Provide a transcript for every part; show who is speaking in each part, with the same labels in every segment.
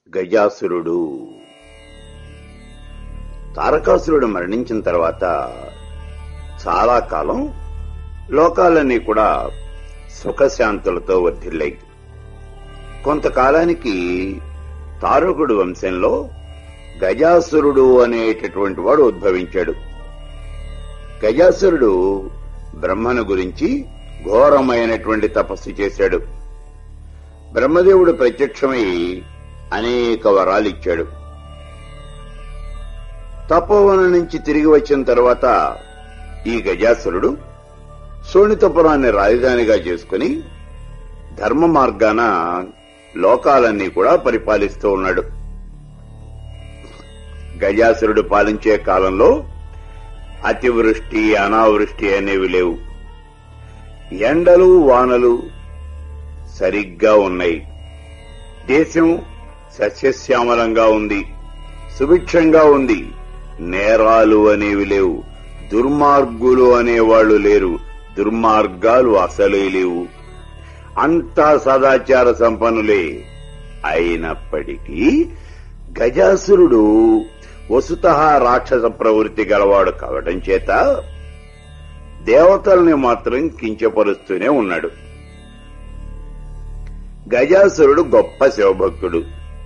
Speaker 1: గజాసురుడు తారకాసురుడు మరణించిన తర్వాత చాలా కాలం లోకాలన్నీ కూడా సుఖశాంతులతో వర్ధిల్లాయి కొంతకాలానికి తారకుడు వంశంలో గజాసురుడు అనేటటువంటి వాడు ఉద్భవించాడు గజాసురుడు బ్రహ్మను గురించి ఘోరమైనటువంటి తపస్సు చేశాడు బ్రహ్మదేవుడు ప్రత్యక్షమై అనేక వరాలు ఇచ్చాడు తపోవనం నుంచి తిరిగి వచ్చిన తర్వాత ఈ గజాసురుడు శోణితపురాన్ని రాజధానిగా చేసుకుని ధర్మ మార్గాన లోకాలన్నీ కూడా పరిపాలిస్తూ ఉన్నాడు గజాసురుడు పాలించే కాలంలో అతివృష్టి అనావృష్టి అనేవి లేవు ఎండలు వానలు సరిగ్గా ఉన్నాయి దేశం సస్యశ్యామలంగా ఉంది సుభిక్షంగా ఉంది నేరాలు అనేవి లేవు దుర్మార్గులు అనేవాళ్లు లేరు దుర్మార్గాలు అసలే లేవు అంతా సదాచార సంపన్నులే అయినప్పటికీ గజాసురుడు వసుత రాక్షస ప్రవృత్తి గలవాడు కావడం చేత దేవతల్ని మాత్రం కించపరుస్తూనే ఉన్నాడు గజాసురుడు గొప్ప శివభక్తుడు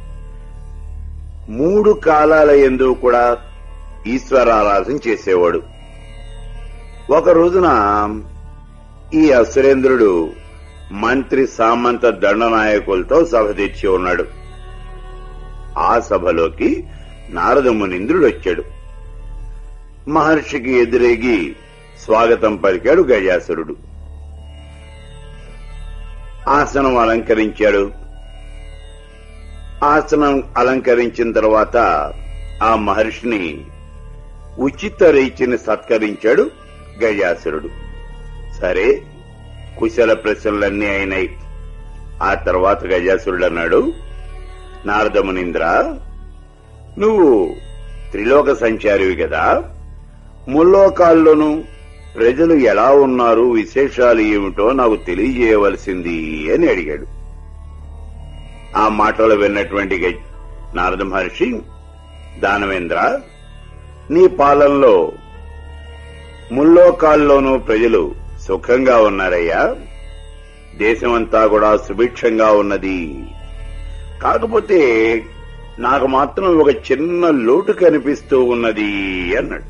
Speaker 1: మూడు కాలాల ఎందు కూడా ఈశ్వరారాధన చేసేవాడు ఒక రోజున ఈ అసురేంద్రుడు మంత్రి సామంత దండనాయకులతో సభ తెచ్చి ఉన్నాడు ఆ సభలోకి నారదమునింద్రుడు వచ్చాడు మహర్షికి ఎదురేగి స్వాగతం పలికాడు గజాసురుడు ఆసనం అలంకరించాడు ఆసనం అలంకరించిన తర్వాత ఆ మహర్షిని ఉచిత రీతిని సత్కరించాడు గజాసురుడు సరే కుశల ప్రశ్నలన్నీ అయినాయి ఆ తర్వాత గజాసురుడు అన్నాడు నారదమునింద్ర నువ్వు త్రిలోక సంచారివి కదా ముల్లోకాల్లోనూ ప్రజలు ఎలా ఉన్నారు విశేషాలు ఏమిటో నాకు తెలియజేయవలసింది అని అడిగాడు ఆ మాటలు విన్నటువంటి గ- నారద మహర్షి దానవేంద్ర నీ పాలనలో ముల్లోకాల్లోనూ ప్రజలు సుఖంగా ఉన్నారయ్యా దేశమంతా కూడా సుభిక్షంగా ఉన్నది కాకపోతే నాకు మాత్రం ఒక చిన్న లోటు కనిపిస్తూ ఉన్నది అన్నాడు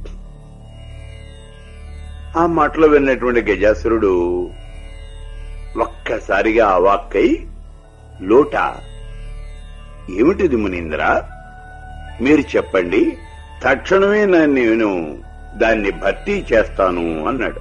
Speaker 1: ఆ మాటలు విన్నటువంటి గజాసురుడు ఒక్కసారిగా అవాక్కై లోట ఏమిటిది మునీంద్ర మీరు చెప్పండి తక్షణమే నా- నేను దాన్ని భర్తీ చేస్తాను అన్నాడు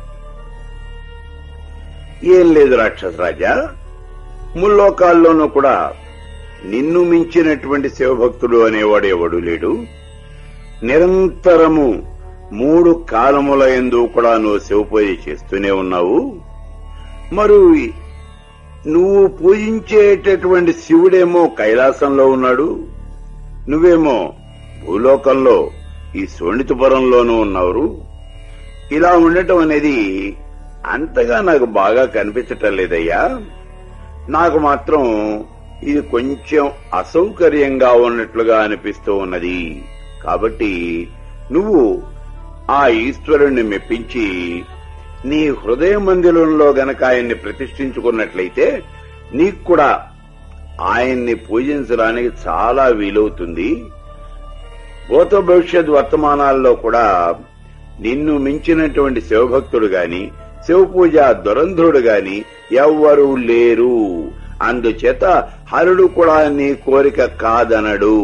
Speaker 1: ఏం లేదు రాక్షసరాజా ముల్లోకాల్లోనూ కూడా నిన్ను మించినటువంటి శివభక్తుడు అనేవాడు ఎవడు లేడు నిరంతరము మూడు కాలముల ఎందు కూడా నువ్వు శివపూజ చేస్తూనే ఉన్నావు మరి నువ్వు పూజించేటటువంటి శివుడేమో కైలాసంలో ఉన్నాడు నువ్వేమో భూలోకంలో ఈ శోణితపురంలోనూ ఉన్నావు ఇలా ఉండటం అనేది అంతగా నాకు బాగా కనిపించటం లేదయ్యా నాకు మాత్రం ఇది కొంచెం అసౌకర్యంగా ఉన్నట్లుగా అనిపిస్తూ ఉన్నది కాబట్టి నువ్వు ఆ ఈశ్వరుణ్ణి మెప్పించి నీ హృదయ మందిరంలో గనక ఆయన్ని ప్రతిష్ఠించుకున్నట్లయితే నీకు కూడా ఆయన్ని పూజించడానికి చాలా వీలవుతుంది భూత భవిష్యత్ వర్తమానాల్లో కూడా నిన్ను మించినటువంటి శివభక్తుడు గాని శివపూజ దురంధుడు గాని ఎవ్వరూ లేరు అందుచేత హరుడు కూడా నీ కోరిక కాదనడు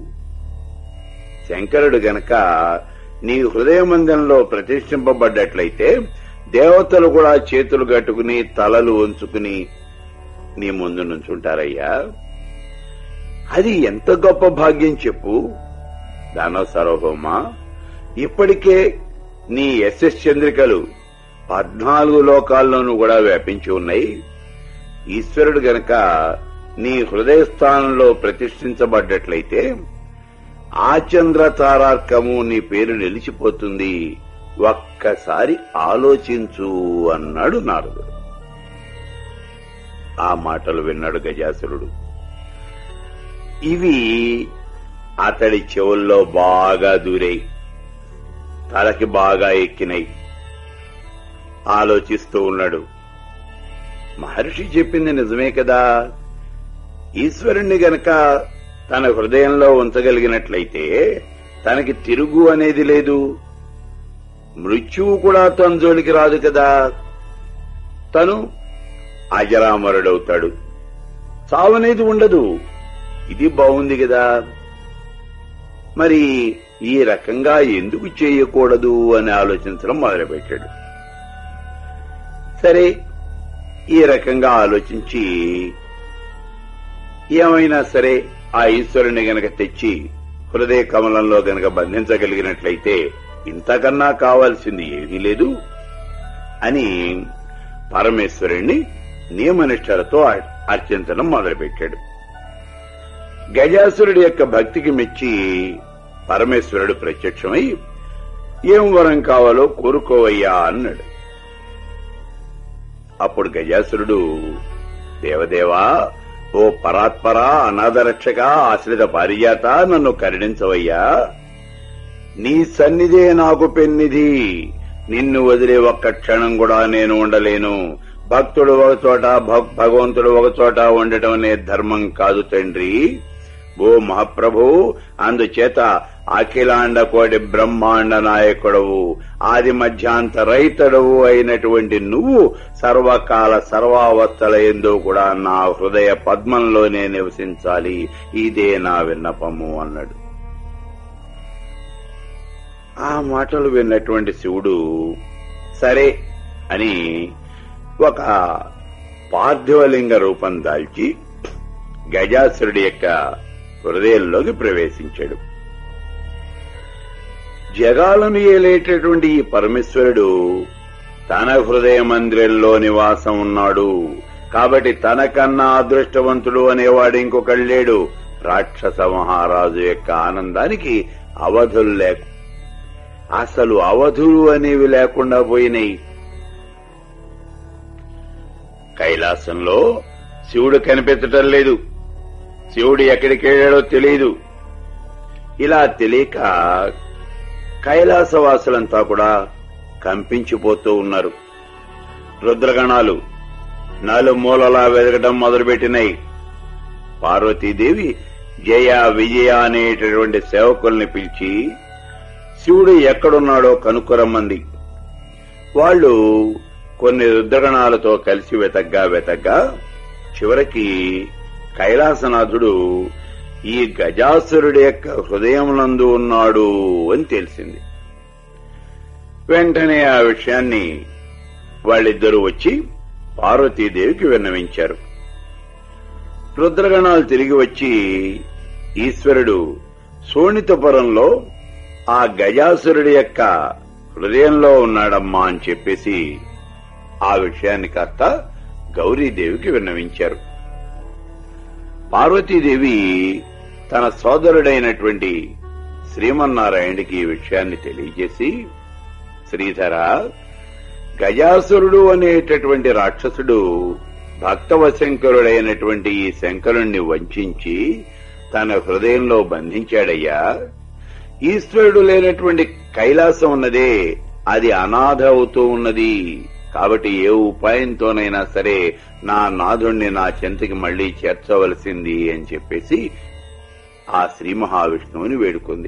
Speaker 1: శంకరుడు గనక నీ హృదయ మందిరంలో ప్రతిష్ఠింపబడ్డట్లయితే దేవతలు కూడా చేతులు కట్టుకుని తలలు వంచుకుని నీ ముందు నుంచుంటారయ్యా అది ఎంత గొప్ప భాగ్యం చెప్పు దానవ సార్వభౌమ ఇప్పటికే నీ ఎస్ఎస్ చంద్రికలు పద్నాలుగు లోకాల్లోనూ కూడా వ్యాపించి ఉన్నాయి ఈశ్వరుడు గనక నీ హృదయ స్థానంలో ప్రతిష్ఠించబడ్డట్లయితే ఆచంద్ర తారార్కము నీ పేరు నిలిచిపోతుంది ఒక్కసారి ఆలోచించు అన్నాడు నారదుడు ఆ మాటలు విన్నాడు గజాసురుడు ఇవి అతడి చెవుల్లో బాగా దూరాయి తలకి బాగా ఎక్కినాయి ఆలోచిస్తూ ఉన్నాడు మహర్షి చెప్పింది నిజమే కదా ఈశ్వరుణ్ణి గనక తన హృదయంలో ఉంచగలిగినట్లయితే తనకి తిరుగు అనేది లేదు మృత్యువు కూడా తన జోలికి రాదు కదా తను అజరామరుడవుతాడు చావనేది ఉండదు ఇది బాగుంది కదా మరి ఈ రకంగా ఎందుకు చేయకూడదు అని ఆలోచించడం మొదలుపెట్టాడు సరే ఈ రకంగా ఆలోచించి ఏమైనా సరే ఆ ఈశ్వరుని గనక తెచ్చి హృదయ కమలంలో గనక బంధించగలిగినట్లయితే ఇంతకన్నా కావాల్సింది ఏమీ లేదు అని పరమేశ్వరుణ్ణి నియమనిష్టలతో అర్చించడం మొదలుపెట్టాడు గజాసురుడి యొక్క భక్తికి మెచ్చి పరమేశ్వరుడు ప్రత్యక్షమై ఏం వరం కావాలో కోరుకోవయ్యా అన్నాడు అప్పుడు గజాసురుడు దేవదేవా ఓ పరాత్పర అనాథరక్షక ఆశ్రిత పారిజాత నన్ను కరుణించవయ్యా నీ సన్నిధే నాకు పెన్నిధి నిన్ను వదిలే ఒక్క క్షణం కూడా నేను ఉండలేను భక్తుడు ఒక చోట భగవంతుడు ఒక చోట ఉండటం అనే ధర్మం కాదు తండ్రి ఓ మహాప్రభు అందుచేత అఖిలాండ కోటి బ్రహ్మాండ నాయకుడవు ఆది మధ్యాంత రైతుడవు అయినటువంటి నువ్వు సర్వకాల సర్వావస్థల ఎందు కూడా నా హృదయ పద్మంలోనే నివసించాలి ఇదే నా విన్నపము అన్నాడు ఆ మాటలు విన్నటువంటి శివుడు సరే అని ఒక పార్థివలింగ రూపం దాల్చి గజాసురుడి యొక్క హృదయంలోకి ప్రవేశించాడు జగాలను ఏలేటటువంటి ఈ పరమేశ్వరుడు తన హృదయ మందిరంలో నివాసం ఉన్నాడు కాబట్టి తనకన్నా అదృష్టవంతుడు అనేవాడు ఇంకొకడు లేడు రాక్షస మహారాజు యొక్క ఆనందానికి అవధులు లేక అసలు అవధులు అనేవి లేకుండా పోయినాయి కైలాసంలో శివుడు కనిపించటం లేదు శివుడు ఎక్కడికి వెళ్ళాడో తెలియదు ఇలా తెలియక కైలాసవాసులంతా కూడా కంపించిపోతూ ఉన్నారు రుద్రగణాలు నలుమూలలా వెదగడం మొదలుపెట్టినాయి పార్వతీదేవి జయ విజయ అనేటటువంటి సేవకుల్ని పిలిచి శివుడు ఎక్కడున్నాడో కనుక్కొరమ్మంది వాళ్ళు కొన్ని రుద్రగణాలతో కలిసి వెతగ్గా వెతగ్గా చివరికి కైలాసనాథుడు ఈ గజాసురుడి యొక్క హృదయమునందు ఉన్నాడు అని తెలిసింది వెంటనే ఆ విషయాన్ని వాళ్ళిద్దరూ వచ్చి పార్వతీదేవికి విన్నవించారు రుద్రగణాలు తిరిగి వచ్చి ఈశ్వరుడు శోణితపురంలో ఆ గజాసురుడి యొక్క హృదయంలో ఉన్నాడమ్మా అని చెప్పేసి ఆ విషయాన్ని కాస్త గౌరీదేవికి విన్నవించారు పార్వతీదేవి తన సోదరుడైనటువంటి శ్రీమన్నారాయణుడికి ఈ విషయాన్ని తెలియజేసి శ్రీధర గజాసురుడు అనేటటువంటి రాక్షసుడు భక్తవశంకరుడైనటువంటి ఈ శంకరుణ్ణి వంచి తన హృదయంలో బంధించాడయ్యా ఈశ్వరుడు లేనటువంటి కైలాసం ఉన్నదే అది అనాథ అవుతూ ఉన్నది కాబట్టి ఏ ఉపాయంతోనైనా సరే నా నాథుణ్ణి నా చెంతకి మళ్లీ చేర్చవలసింది అని చెప్పేసి ఆ శ్రీ మహావిష్ణువుని వేడుకుంది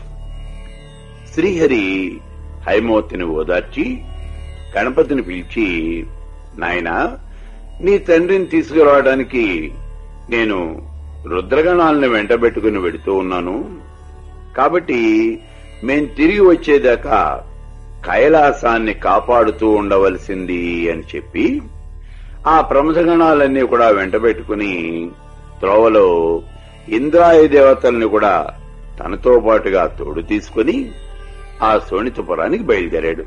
Speaker 1: శ్రీహరి హైమవతిని ఓదార్చి గణపతిని పిలిచి నాయనా నీ తండ్రిని తీసుకురావడానికి నేను రుద్రగణాలను వెంటబెట్టుకుని వెడుతూ ఉన్నాను కాబట్టి మేం తిరిగి వచ్చేదాకా కైలాసాన్ని కాపాడుతూ ఉండవలసింది అని చెప్పి ఆ ప్రముఖగణాలన్నీ కూడా వెంటబెట్టుకుని త్రోవలో ఇంద్రాయ దేవతల్ని కూడా తనతో పాటుగా తోడు తీసుకుని ఆ శోణితపురానికి బయలుదేరాడు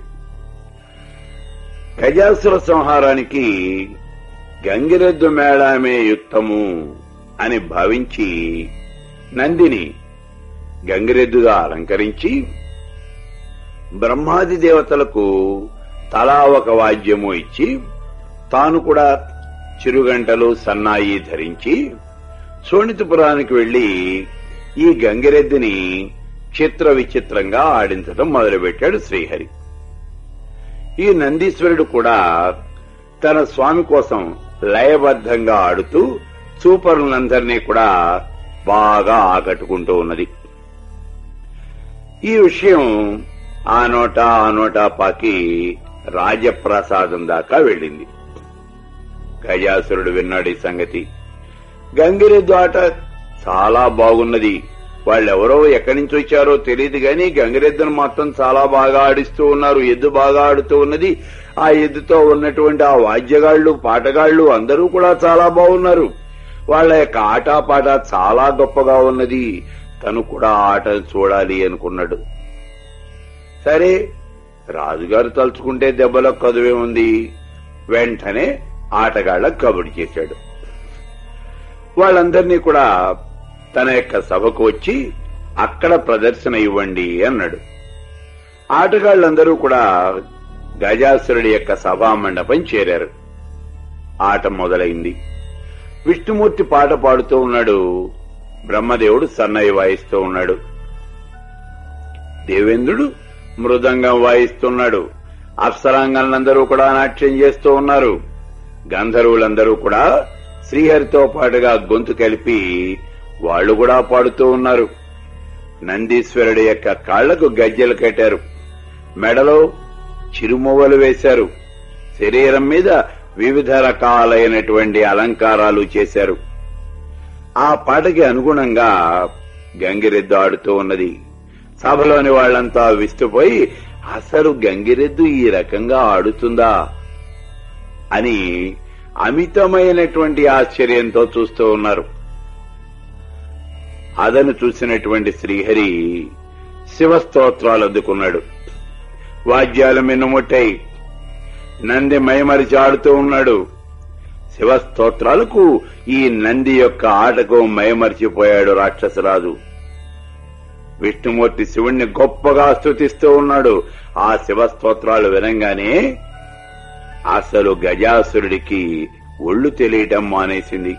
Speaker 1: గజాసుర సంహారానికి గంగిరెద్దు మేళామే యుక్తము అని భావించి నందిని గంగిరెద్దుగా అలంకరించి బ్రహ్మాది దేవతలకు తలా ఒక వాద్యము ఇచ్చి తాను కూడా చిరుగంటలు సన్నాయి ధరించి శోణితపురానికి వెళ్లి ఈ గంగిరెద్దిని చిత్ర విచిత్రంగా ఆడించడం మొదలుపెట్టాడు శ్రీహరి ఈ నందీశ్వరుడు కూడా తన స్వామి కోసం లయబద్ధంగా ఆడుతూ చూపరులందరినీ కూడా బాగా ఆకట్టుకుంటూ ఉన్నది ఈ విషయం ఆ నోట ఆ నోట పాకి రాజప్రసాదం దాకా వెళ్ళింది గజాసురుడు విన్నాడు ఈ సంగతి గంగిరెద్దు ఆట చాలా బాగున్నది వాళ్ళెవరో ఎక్కడి నుంచి వచ్చారో తెలియదు గాని గంగిరెద్దును మొత్తం చాలా బాగా ఆడిస్తూ ఉన్నారు ఎద్దు బాగా ఆడుతూ ఉన్నది ఆ ఎద్దుతో ఉన్నటువంటి ఆ వాద్యగాళ్లు పాటగాళ్లు అందరూ కూడా చాలా బాగున్నారు వాళ్ళ యొక్క ఆటపాట చాలా గొప్పగా ఉన్నది తను కూడా ఆట చూడాలి అనుకున్నాడు సరే రాజుగారు తలుచుకుంటే దెబ్బలో కదువే ఉంది వెంటనే ఆటగాళ్లకు కబురు చేశాడు వాళ్ళందరినీ కూడా తన యొక్క సభకు వచ్చి అక్కడ ప్రదర్శన ఇవ్వండి అన్నాడు ఆటగాళ్లందరూ కూడా గజాసురుడి యొక్క సభా మండపం చేరారు ఆట మొదలైంది విష్ణుమూర్తి పాట పాడుతూ ఉన్నాడు బ్రహ్మదేవుడు సన్నయ్య వాయిస్తూ ఉన్నాడు దేవేంద్రుడు మృదంగం వాయిస్తున్నాడు అప్సరాంగంలందరూ కూడా నాట్యం చేస్తూ ఉన్నారు గంధర్వులందరూ కూడా శ్రీహరితో పాటుగా గొంతు కలిపి వాళ్ళు కూడా పాడుతూ ఉన్నారు నందీశ్వరుడి యొక్క కాళ్లకు గజ్జెలు కట్టారు మెడలో చిరుమువ్వలు వేశారు శరీరం మీద వివిధ రకాలైనటువంటి అలంకారాలు చేశారు ఆ పాటకి అనుగుణంగా గంగిరెద్దు ఆడుతూ ఉన్నది సభలోని వాళ్లంతా విస్తుపోయి అసలు గంగిరెద్దు ఈ రకంగా ఆడుతుందా అని అమితమైనటువంటి ఆశ్చర్యంతో చూస్తూ ఉన్నారు అదను చూసినటువంటి శ్రీహరి శివస్తోత్రాలు అందుకున్నాడు వాద్యాలు మిన్నుముట్టాయి నంది మైమరిచి ఆడుతూ ఉన్నాడు శివస్తోత్రాలకు ఈ నంది యొక్క ఆటకు మైమరిచిపోయాడు రాక్షసరాజు విష్ణుమూర్తి శివుణ్ణి గొప్పగా స్తుతిస్తూ ఉన్నాడు ఆ శివస్తోత్రాలు వినంగానే అసలు గజాసురుడికి ఒళ్ళు తెలియటం మానేసింది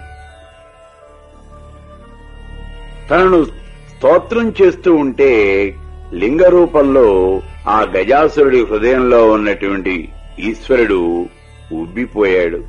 Speaker 1: తనను స్తోత్రం చేస్తూ ఉంటే లింగ రూపంలో ఆ గజాసురుడి హృదయంలో ఉన్నటువంటి ఈశ్వరుడు ఉబ్బిపోయాడు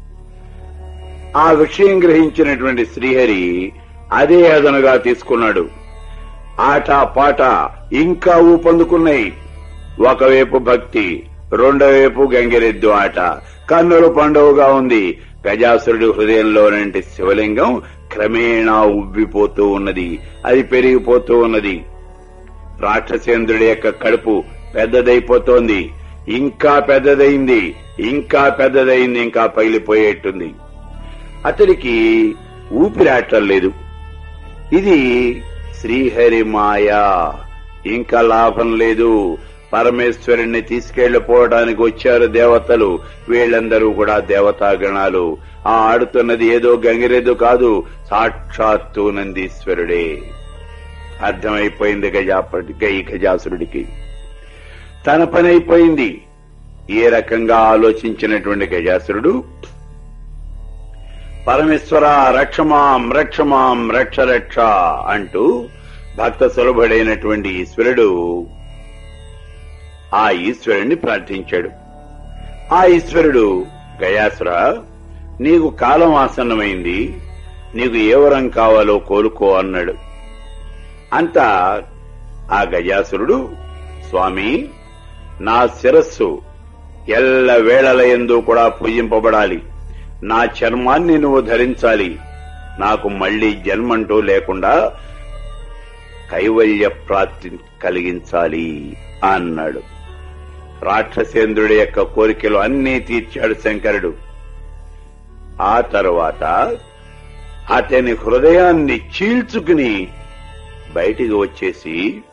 Speaker 1: ఆ విషయం గ్రహించినటువంటి శ్రీహరి అదే అదనుగా తీసుకున్నాడు ఆట పాట ఇంకా ఊపందుకున్నాయి ఒకవైపు భక్తి రెండో వైపు గంగిరెద్దు ఆట కన్నుల పండుగగా ఉంది గజాసురుడి హృదయంలోనంటి శివలింగం క్రమేణా ఉబ్బిపోతూ ఉన్నది అది పెరిగిపోతూ ఉన్నది రాక్షసేంద్రుడి యొక్క కడుపు పెద్దదైపోతోంది ఇంకా పెద్దదైంది ఇంకా పెద్దదైంది ఇంకా పగిలిపోయేట్టుంది అతడికి ఊపిరాటం లేదు ఇది శ్రీహరి మాయ ఇంకా లాభం లేదు పరమేశ్వరుణ్ణి తీసుకెళ్లిపోవడానికి వచ్చారు దేవతలు వీళ్ళందరూ కూడా దేవతాగణాలు ఆ ఆడుతున్నది ఏదో గంగిరెద్దు కాదు సాక్షాత్తు నందీశ్వరుడే అర్థమైపోయింది గజాపటి ఈ గజాసురుడికి తన పని అయిపోయింది ఏ రకంగా ఆలోచించినటువంటి గజాసురుడు పరమేశ్వర రక్షమాం రక్షమాం రక్ష రక్ష అంటూ భక్త సులభుడైనటువంటి ఈశ్వరుడు ఆ ఈశ్వరుణ్ణి ప్రార్థించాడు ఆ ఈశ్వరుడు గయాసుర నీకు కాలం ఆసన్నమైంది నీకు ఏ వరం కావాలో కోరుకో అన్నాడు అంతా ఆ గజాసురుడు స్వామి నా శిరస్సు ఎల్ల వేళల ఎందు కూడా పూజింపబడాలి నా చర్మాన్ని నువ్వు ధరించాలి నాకు మళ్లీ జన్మంటూ లేకుండా కైవల్య ప్రాప్తి కలిగించాలి అన్నాడు రాక్షసేంద్రుడి యొక్క కోరికలు అన్నీ తీర్చాడు శంకరుడు ఆ తరువాత అతని హృదయాన్ని చీల్చుకుని బయటికి వచ్చేసి